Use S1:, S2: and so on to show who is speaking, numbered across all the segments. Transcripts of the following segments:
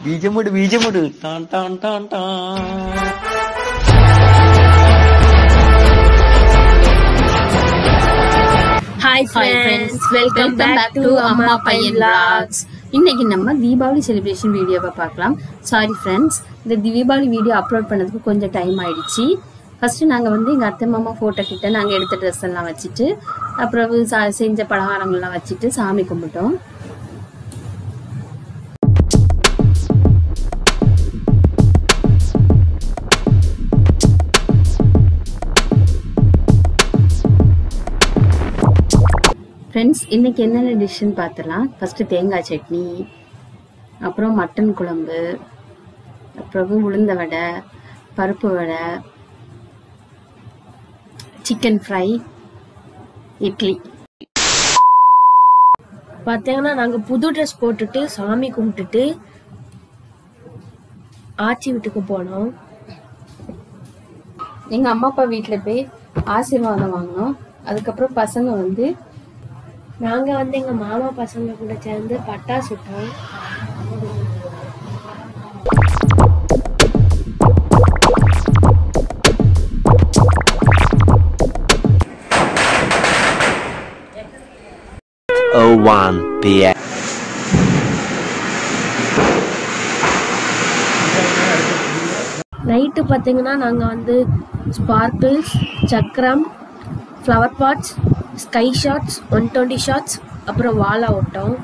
S1: ബീജമിട് ബീജമിട് ടാൻ ടാൻ ടാൻ ടാൻ
S2: hi
S3: hi
S2: friends
S3: friends
S2: welcome back to அம்மா பையன் vlogs இன்னைக்கு நம்ம தீபாவளி செலிப்ரேஷன் வீடியோவை பார்க்கலாம் சாரி ஃப்ரெண்ட்ஸ் இந்த தீபாவளி வீடியோ அப்லோட் பண்ணதுக்கு கொஞ்சம் டைம் ஆயிடுச்சு ஃபர்ஸ்ட் நாங்கள் வந்து எங்கள் அத்தை மாமா ஃபோட்டோ கிட்ட நாங்கள் எடுத்த ட்ரெஸ் எல்லாம் வச்சுட்டு அப்புறம் சா- செஞ்ச பலகாரங்கள்லாம் வச்சுட்டு சாமி கும்பிட்டோம் ஃப்ரெண்ட்ஸ் இன்னைக்கு என்னென்ன டிஷ்ஷுன்னு பார்த்துலாம் ஃபஸ்ட்டு தேங்காய் சட்னி அப்புறம் மட்டன் குழம்பு அப்புறம் உளுந்த வடை பருப்பு வடை சிக்கன் ஃப்ரை இட்லி
S3: பார்த்தீங்கன்னா நாங்க புது ட்ரெஸ் போட்டுட்டு சாமி கும்பிட்டுட்டு ஆச்சி வீட்டுக்கு போனோம்
S2: எங்கள் அம்மா அப்பா வீட்டில் போய் ஆசீர்வாதம் வாங்கினோம் அதுக்கப்புறம் பசங்க வந்து
S3: நாங்க வந்து எங்க மாமா பசங்க கூட சேர்ந்து பட்டாசு விட்டோம்
S1: Oh one PM
S3: நைட்டு பார்த்தீங்கன்னா நாங்க வந்து ஸ்பார்க்கிள்ஸ் சக்கரம் flower pots sky shots one twenty shots அப்புறம் வாழா ஓட்டோம்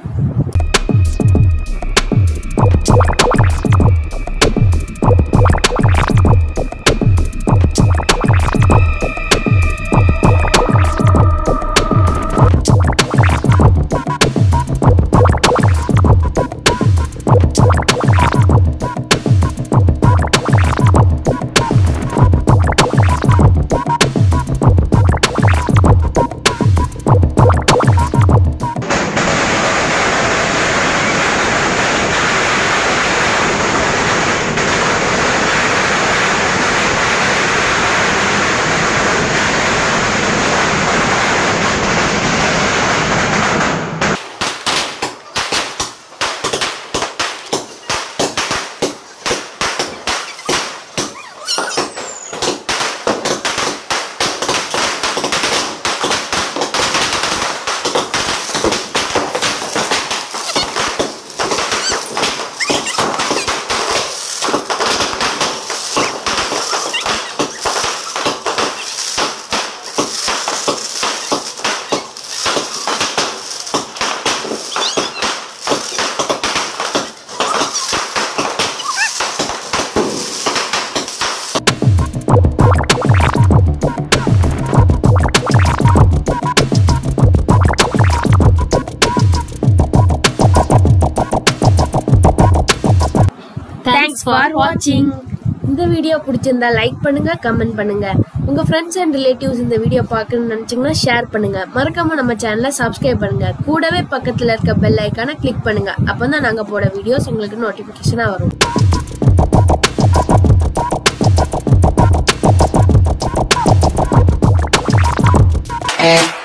S3: தேங்க்ஸ் ஃபார் வாட்சிங் இந்த வீடியோ பிடிச்சிருந்தா லைக் பண்ணுங்க கமெண்ட் பண்ணுங்க உங்க ஃப்ரெண்ட்ஸ் அண்ட் ரிலேட்டிவ்ஸ் இந்த வீடியோ பார்க்கணும்னு நினைச்சீங்கன்னா ஷேர் பண்ணுங்க மறக்காம நம்ம சேனலை சப்ஸ்கிரைப் பண்ணுங்க கூடவே பக்கத்துல இருக்க பெல் ஐக்கானை கிளிக் பண்ணுங்க அப்பதான் நாங்க போட வீடியோஸ் உங்களுக்கு நோட்டிபிகேஷனா வரும்
S1: Eh